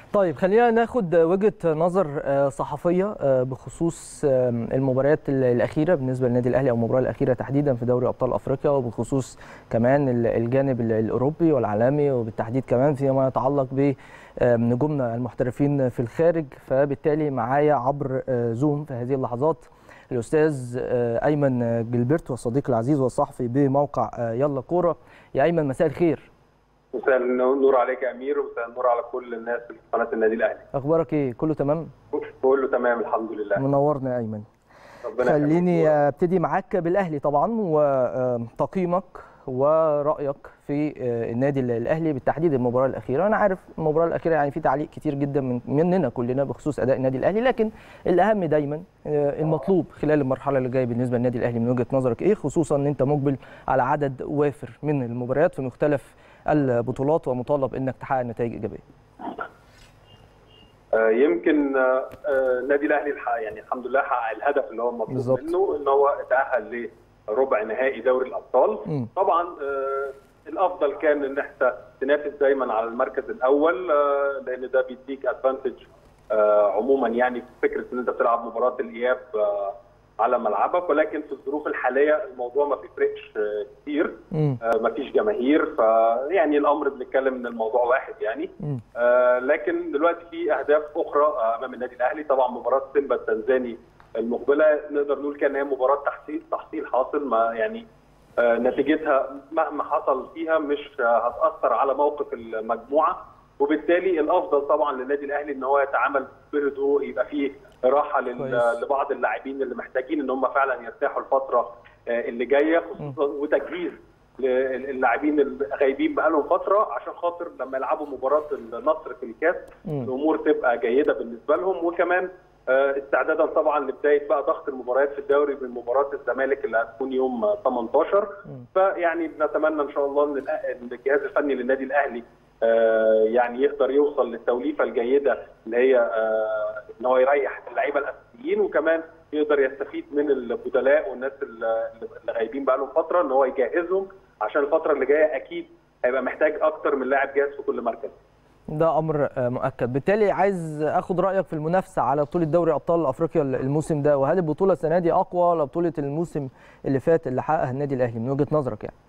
طيب خلينا ناخد وجهه نظر صحفيه بخصوص المباريات الاخيره بالنسبه للنادي الاهلي او المباراه الاخيره تحديدا في دوري ابطال افريقيا وبخصوص كمان الجانب الاوروبي والعالمي وبالتحديد كمان فيما يتعلق بنجومنا المحترفين في الخارج فبالتالي معايا عبر زوم في هذه اللحظات الاستاذ ايمن جلبرت والصديق العزيز والصحفي بموقع يلا كوره يا ايمن مساء الخير مساء النور عليك يا امير ومساء النور على كل الناس في قناه النادي الاهلي اخبارك ايه كله تمام كله تمام الحمد لله منورنا يا ايمن خليني ابتدي معاك بالاهلي طبعا وتقييمك ورايك في النادي الاهلي بالتحديد المباراه الاخيره انا عارف المباراه الاخيره يعني في تعليق كتير جدا من مننا كلنا بخصوص اداء النادي الاهلي لكن الاهم دايما المطلوب خلال المرحله اللي جايه بالنسبه للنادي الاهلي من وجهه نظرك ايه خصوصا ان انت مقبل على عدد وافر من المباريات في مختلف البطولات ومطالب انك تحقق نتائج ايجابيه يمكن النادي الاهلي يعني الحمد لله حقق الهدف اللي هو مطلوب منه ان هو تاهل لربع نهائي دوري الابطال م. طبعا الافضل كان ان انت تنافس دايما على المركز الاول لان ده بيديك ادفانتج عموما يعني في فكره ان انت بتلعب مباراه الاياب على ملعبك ولكن في الظروف الحاليه الموضوع ما بيفرقش كتير ما فيش جماهير فيعني الامر بنتكلم ان الموضوع واحد يعني آه لكن دلوقتي في اهداف اخرى امام النادي الاهلي طبعا مباراه سيمبا التنزاني المقبله نقدر نقول كان هي مباراه تحصيل تحصيل حاصل ما يعني آه نتيجتها مهما حصل فيها مش هتاثر على موقف المجموعه وبالتالي الافضل طبعا للنادي الاهلي ان هو يتعامل بهدوء يبقى فيه راحه لبعض اللاعبين اللي محتاجين ان هم فعلا يرتاحوا الفتره اللي جايه خصوصا وتجهيز اللاعبين الغايبين بقالهم فتره عشان خاطر لما يلعبوا مباراه النصر في الكاس الامور تبقى جيده بالنسبه لهم وكمان استعدادا طبعا لبدايه بقى ضغط المباريات في الدوري من مباراه الزمالك اللي هتكون يوم 18 فيعني بنتمنى ان شاء الله ان الجهاز الفني للنادي الاهلي يعني يقدر يوصل للتوليفه الجيده اللي هي ان هو يريح اللعيبه الاساسيين وكمان يقدر يستفيد من البدلاء والناس اللي غايبين بقى لهم فتره ان هو يجهزهم عشان الفتره اللي جايه اكيد هيبقى محتاج اكتر من لاعب جاهز في كل مركز. ده امر مؤكد بالتالي عايز اخد رايك في المنافسه على بطوله دوري ابطال افريقيا الموسم ده وهل البطوله السنه دي اقوى ولا بطوله الموسم اللي فات اللي حققها النادي الاهلي من وجهه نظرك يعني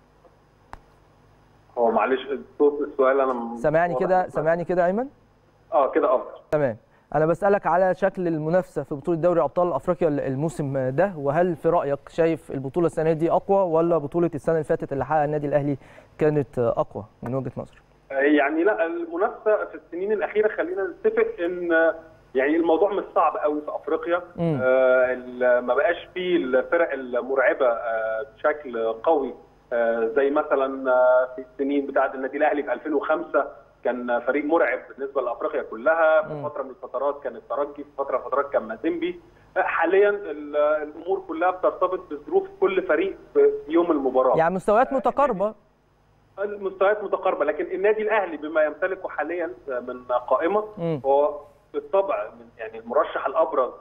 هو معلش صوت السؤال انا سامعني كده سامعني كده ايمن اه كده افضل تمام انا بسالك على شكل المنافسه في بطوله دوري ابطال افريقيا الموسم ده وهل في رايك شايف البطوله السنه دي اقوى ولا بطوله السنه اللي فاتت اللي حققها النادي الاهلي كانت اقوى من وجهه نظرك يعني لا المنافسه في السنين الاخيره خلينا نتفق ان يعني الموضوع مش صعب قوي في افريقيا آه ما بقاش فيه الفرق المرعبه آه بشكل قوي آه زي مثلا في السنين بتاعه النادي الاهلي في 2005 كان فريق مرعب بالنسبه لافريقيا كلها في فتره من الفترات كان الترجي في فتره من الفترات كان مازيمبي حاليا الامور كلها بترتبط بظروف كل فريق في يوم المباراه يعني مستويات متقاربه المستويات متقاربه لكن النادي الاهلي بما يمتلكه حاليا من قائمه هو بالطبع من يعني المرشح الابرز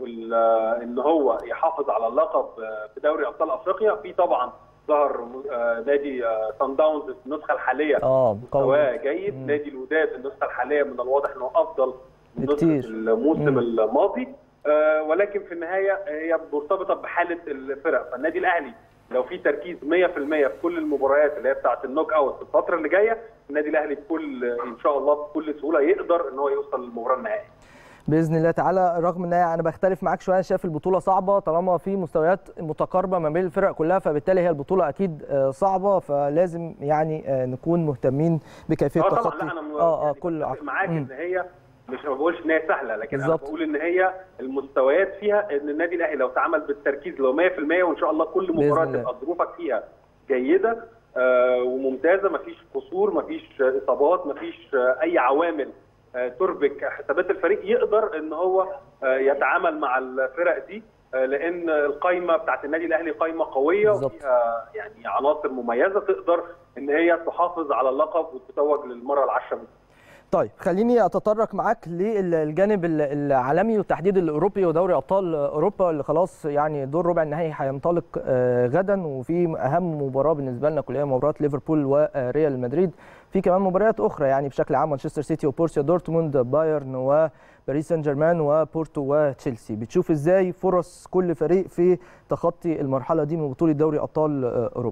وان هو يحافظ على اللقب في دوري ابطال افريقيا في طبعا ظهر نادي سان داونز في النسخه الحاليه اه مستواه جيد مم. نادي الوداد النسخه الحاليه من الواضح انه افضل من نسخه الموسم مم. الماضي آه ولكن في النهايه هي مرتبطه بحاله الفرق فالنادي الاهلي لو في تركيز 100% في كل المباريات اللي هي بتاعه النوك اوت في الفتره اللي جايه النادي الاهلي بكل ان شاء الله بكل سهوله يقدر ان هو يوصل للمباراه النهائيه باذن الله تعالى رغم ان انا بختلف معاك شويه شايف البطوله صعبه طالما في مستويات متقاربه ما بين الفرق كلها فبالتالي هي البطوله اكيد صعبه فلازم يعني نكون مهتمين بكيفيه اه طبعا لا انا اه اه كل معاك ان هي مش ما بقولش ان هي سهله لكن بالزبط. انا بقول ان هي المستويات فيها ان النادي الاهلي لو تعامل بالتركيز لو 100% وان شاء الله كل مباراه تبقى ظروفك فيها جيده آه وممتازه مفيش قصور مفيش اصابات مفيش آه اي عوامل تربك حسابات الفريق يقدر ان هو يتعامل مع الفرق دي لان القايمه بتاعت النادي الاهلي قايمه قويه بالزبط. وفيها يعني عناصر مميزه تقدر ان هي تحافظ على اللقب وتتوج للمره العاشره طيب خليني اتطرق معاك للجانب العالمي وتحديد الاوروبي ودوري ابطال اوروبا اللي خلاص يعني دور ربع النهائي هينطلق غدا وفي اهم مباراه بالنسبه لنا كلنا مباراه ليفربول وريال مدريد في كمان مباريات اخرى يعني بشكل عام مانشستر سيتي وبورسيا دورتموند بايرن وباريس سان جيرمان وبورتو وتشيلسي بتشوف ازاي فرص كل فريق في تخطي المرحله دي من بطوله دوري ابطال اوروبا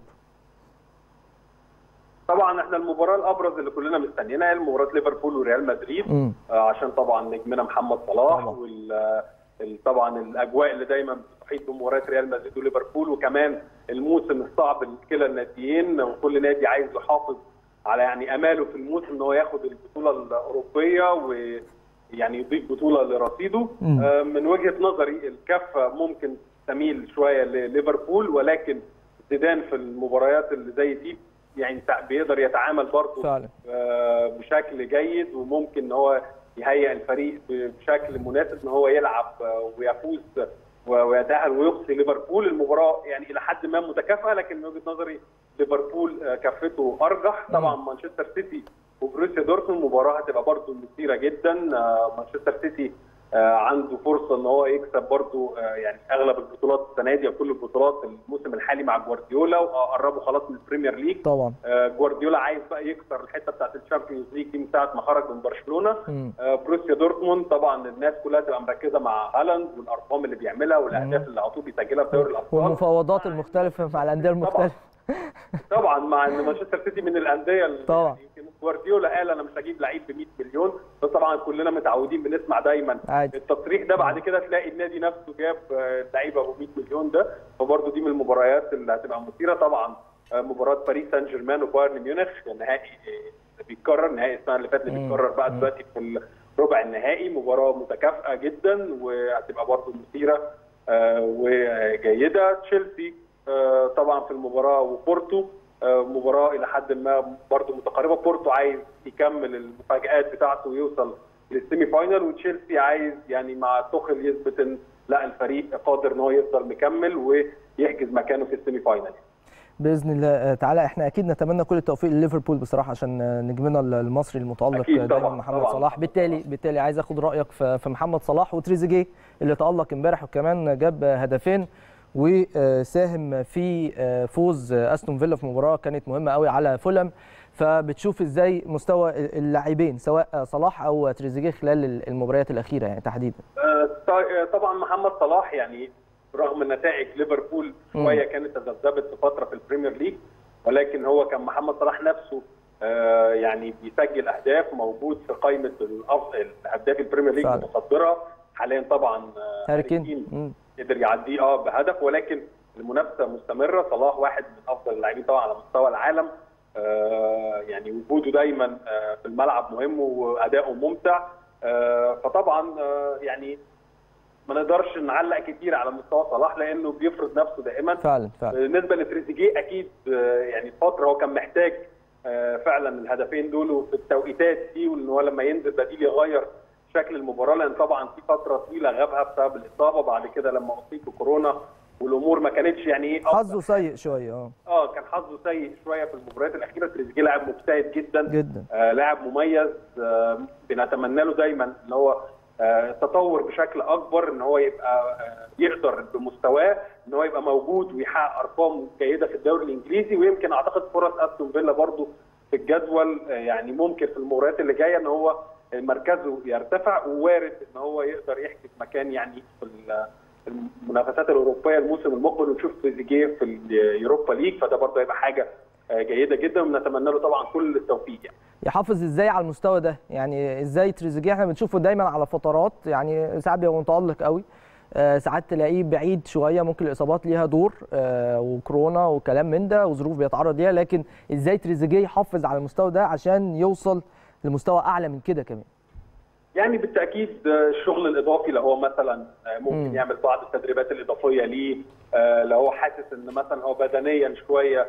طبعا احنا المباراه الابرز اللي كلنا مستنيينها هي مباراه ليفربول وريال مدريد م. عشان طبعا نجمنا محمد صلاح طبعا. وال طبعا الاجواء اللي دايما بتحيط بمباريات ريال مدريد وليفربول وكمان الموسم الصعب لكلا الناديين وكل نادي عايز يحافظ على يعني اماله في الموسم ان هو ياخد البطوله الاوروبيه ويعني يضيف بطوله لرصيده من وجهه نظري الكفه ممكن تميل شويه لليفربول ولكن زيدان في المباريات اللي زي دي يعني بيقدر يتعامل برضه فعلا. بشكل جيد وممكن ان هو يهيئ الفريق بشكل مناسب ان هو يلعب ويفوز ويتاهل ويقصي ليفربول المباراه يعني الى حد ما متكافئه لكن من وجهه نظري ليفربول كفته ارجح طبعا مانشستر سيتي وبروسيا دورتموند مباراه هتبقى برضه مثيره جدا مانشستر سيتي عنده فرصه ان هو يكسب برضه يعني اغلب البطولات السنه دي وكل البطولات الموسم الحالي مع جوارديولا وقربوا خلاص من البريمير ليج طبعا جوارديولا عايز بقى يكسر الحته بتاعت الشامبيونز ليج دي من ساعه ما خرج من برشلونه بروسيا دورتموند طبعا الناس كلها تبقى مركزه مع هالاند والارقام اللي بيعملها والاهداف اللي على طول بيسجلها في دوري الابطال والمفاوضات المختلفه مع الانديه المختلفه طبعا مع ان مانشستر سيتي من الانديه طبعا يمكن جوارديولا قال انا مش هجيب لعيب ب 100 مليون بس طبعا كلنا متعودين بنسمع دايما عادي. التصريح ده بعد كده تلاقي النادي نفسه جاب لعيبه ابو 100 مليون ده فبرضه دي من المباريات اللي هتبقى مثيره طبعا مباراه باريس سان جيرمان وبايرن ميونخ النهائي بيتكرر نهائي السنه اللي فاتت اللي بيتكرر بقى دلوقتي في الربع النهائي مباراه متكافئه جدا وهتبقى برضه مثيره وجيده تشيلسي طبعا في المباراه وبورتو مباراه الى حد ما برضه متقاربه بورتو عايز يكمل المفاجات بتاعته ويوصل للسيمي فاينل وتشيلسي عايز يعني مع توخل يثبت ان لا الفريق قادر ان هو يفضل مكمل ويحجز مكانه في السيمي فاينل باذن الله تعالى احنا اكيد نتمنى كل التوفيق لليفربول بصراحه عشان نجمنا المصري المتالق دايما محمد طبعًا صلاح بالتالي بالتالي عايز اخد رايك في محمد صلاح وتريزيجيه اللي تالق امبارح وكمان جاب هدفين وساهم في فوز استون فيلا في مباراه كانت مهمه قوي على فولم فبتشوف ازاي مستوى اللاعبين سواء صلاح او تريزيجيه خلال المباريات الاخيره يعني تحديدا طبعا محمد صلاح يعني رغم نتائج ليفربول شويه كانت تذبذبت في فتره في البريمير ليج ولكن هو كان محمد صلاح نفسه يعني بيسجل اهداف موجود في قائمه الافضل هداف البريمير ليج المتصدره حاليا طبعا هاري كين قدر يعديه اه بهدف ولكن المنافسه مستمره صلاح واحد من افضل اللاعبين طبعا على مستوى العالم آه يعني وجوده دايما آه في الملعب مهم واداؤه ممتع آه فطبعا آه يعني ما نقدرش نعلق كتير على مستوى صلاح لانه بيفرض نفسه دائما فعلا فعلا بالنسبه لتريزيجيه اكيد آه يعني فتره هو كان محتاج آه فعلا الهدفين دول وفي التوقيتات دي وان هو لما ينزل بديل يغير شكل المباراه لان طبعا في فتره طويله غابها بسبب الاصابه بعد كده لما اصيب بكورونا والامور ما كانتش يعني ايه حظه سيء شويه اه اه كان حظه سيء شويه في المباريات الاخيره تريزيجيه لاعب مجتهد جدا جدا آه لاعب مميز آه بنتمنى له دايما ان هو آه تطور بشكل اكبر ان هو يبقى آه يقدر بمستواه ان هو يبقى موجود ويحقق ارقام جيده في الدوري الانجليزي ويمكن اعتقد فرص استون فيلا برضو في الجدول آه يعني ممكن في المباريات اللي جايه ان هو مركزه يرتفع ووارد ان هو يقدر يحجز مكان يعني في المنافسات الاوروبيه الموسم المقبل ونشوف تريزيجيه في اليوروبا ليج فده برضه هيبقى حاجه جيده جدا ونتمنى له طبعا كل التوفيق يعني. يحافظ ازاي على المستوى ده يعني ازاي تريزيجيه احنا بنشوفه دايما على فترات يعني ساعات بيبقى متالق قوي ساعات تلاقيه بعيد شويه ممكن الاصابات ليها دور وكورونا وكلام من ده وظروف بيتعرض ليها لكن ازاي تريزيجيه يحافظ على المستوى ده عشان يوصل لمستوى اعلى من كده كمان يعني بالتاكيد الشغل الاضافي لو هو مثلا ممكن م. يعمل بعض التدريبات الاضافيه ليه لو هو حاسس ان مثلا هو بدنيا شويه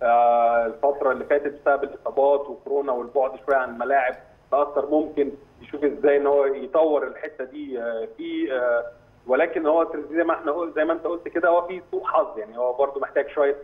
الفتره اللي فاتت بسبب الاصابات وكورونا والبعد شويه عن الملاعب تاثر ممكن يشوف ازاي ان هو يطور الحته دي فيه ولكن هو زي ما احنا قلت زي ما انت قلت كده هو في سوء حظ يعني هو برده محتاج شويه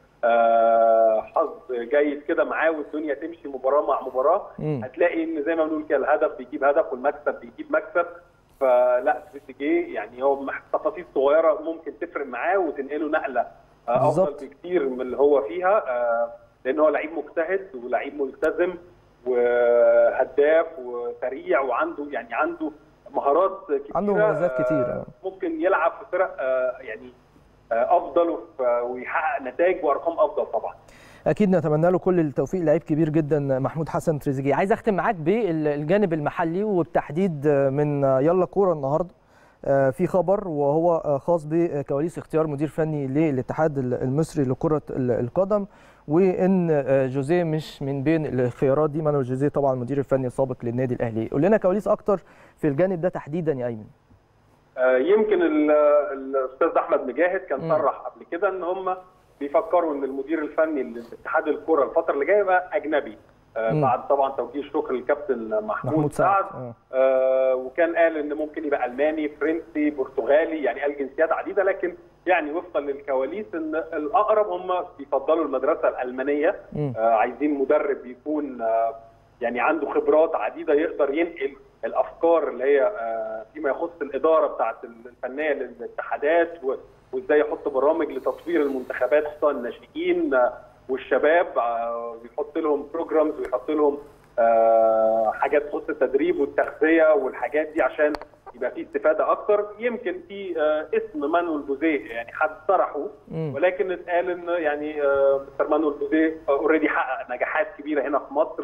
آه حظ جيد كده معاه والدنيا تمشي مباراه مع مباراه مم. هتلاقي ان زي ما بنقول كده الهدف بيجيب هدف والمكسب بيجيب مكسب فلا تريزيجيه يعني هو تفاصيل صغيره ممكن تفرق معاه وتنقله نقله آه افضل بكتير من اللي هو فيها آه لان هو لعيب مجتهد ولعيب ملتزم وهداف وسريع وعنده يعني عنده مهارات كتيره عنده مميزات كتيره ممكن يلعب في فرق يعني افضل ويحقق نتائج وارقام افضل طبعا اكيد نتمنى له كل التوفيق لعيب كبير جدا محمود حسن تريزيجيه عايز اختم معاك بالجانب المحلي وبالتحديد من يلا كوره النهارده في خبر وهو خاص بكواليس اختيار مدير فني للاتحاد المصري لكره القدم وان جوزيه مش من بين الخيارات دي مانويل جوزيه طبعا المدير الفني السابق للنادي الاهلي قول لنا كواليس اكتر في الجانب ده تحديدا يا ايمن يمكن الاستاذ احمد مجاهد كان صرح قبل كده ان هم بيفكروا ان المدير الفني لاتحاد الكره الفتره اللي جايه يبقى اجنبي آه بعد طبعا توجيه الشكر للكابتن محمود, محمود سعد آه. آه وكان قال ان ممكن يبقى الماني فرنسي برتغالي يعني قال جنسيات عديده لكن يعني وفقا للكواليس ان الاقرب هم بيفضلوا المدرسه الالمانيه آه عايزين مدرب يكون آه يعني عنده خبرات عديده يقدر ينقل الافكار اللي هي آه فيما يخص الاداره بتاعه الفنيه للاتحادات وازاي يحط برامج لتطوير المنتخبات خصوصا الناشئين والشباب ويحط لهم بروجرامز ويحط لهم حاجات تخص التدريب والتغذيه والحاجات دي عشان يبقى في استفاده اكتر يمكن في اسم مانويل بوزيه يعني حد طرحه ولكن اتقال ان يعني مستر مانويل بوزيه اوريدي حقق نجاحات كبيره هنا في مصر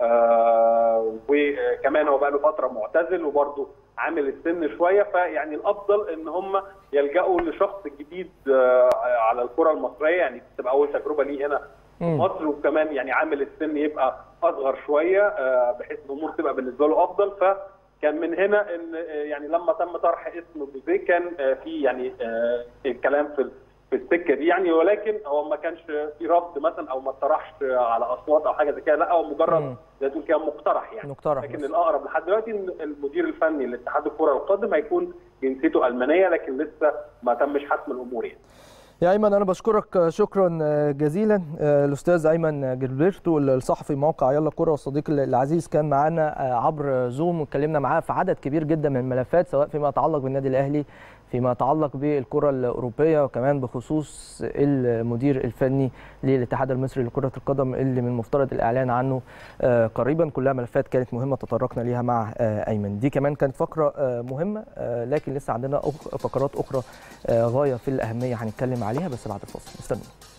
وكمان هو بقى له فتره معتزل وبرده عامل السن شويه فيعني الافضل ان هم يلجأوا لشخص جديد على الكره المصريه يعني تبقى اول تجربه ليه هنا في مصر وكمان يعني عامل السن يبقى اصغر شويه بحيث الامور تبقى بالنسبه له افضل فكان من هنا ان يعني لما تم طرح اسم بوزيه كان في يعني الكلام في في السكه دي يعني ولكن هو ما كانش في رفض مثلا او ما اطرحش على اصوات او حاجه زي كده لا هو مجرد زي تقول كده مقترح يعني مقترح لكن الاقرب لحد دلوقتي ان المدير الفني لاتحاد الكره القادم هيكون جنسيته المانيه لكن لسه ما تمش حسم الامور يعني. يا ايمن انا بشكرك شكرا جزيلا الاستاذ ايمن جilberto الصحفي موقع يلا كوره والصديق العزيز كان معانا عبر زوم واتكلمنا معاه في عدد كبير جدا من الملفات سواء فيما يتعلق بالنادي الاهلي فيما يتعلق بالكره الاوروبيه وكمان بخصوص المدير الفني للاتحاد المصري لكره القدم اللي من المفترض الاعلان عنه قريبا كلها ملفات كانت مهمه تطرقنا ليها مع ايمن دي كمان كانت فقره مهمه لكن لسه عندنا فقرات اخرى غايه في الاهميه هنتكلم عليها بس بعد الفاصل استنوا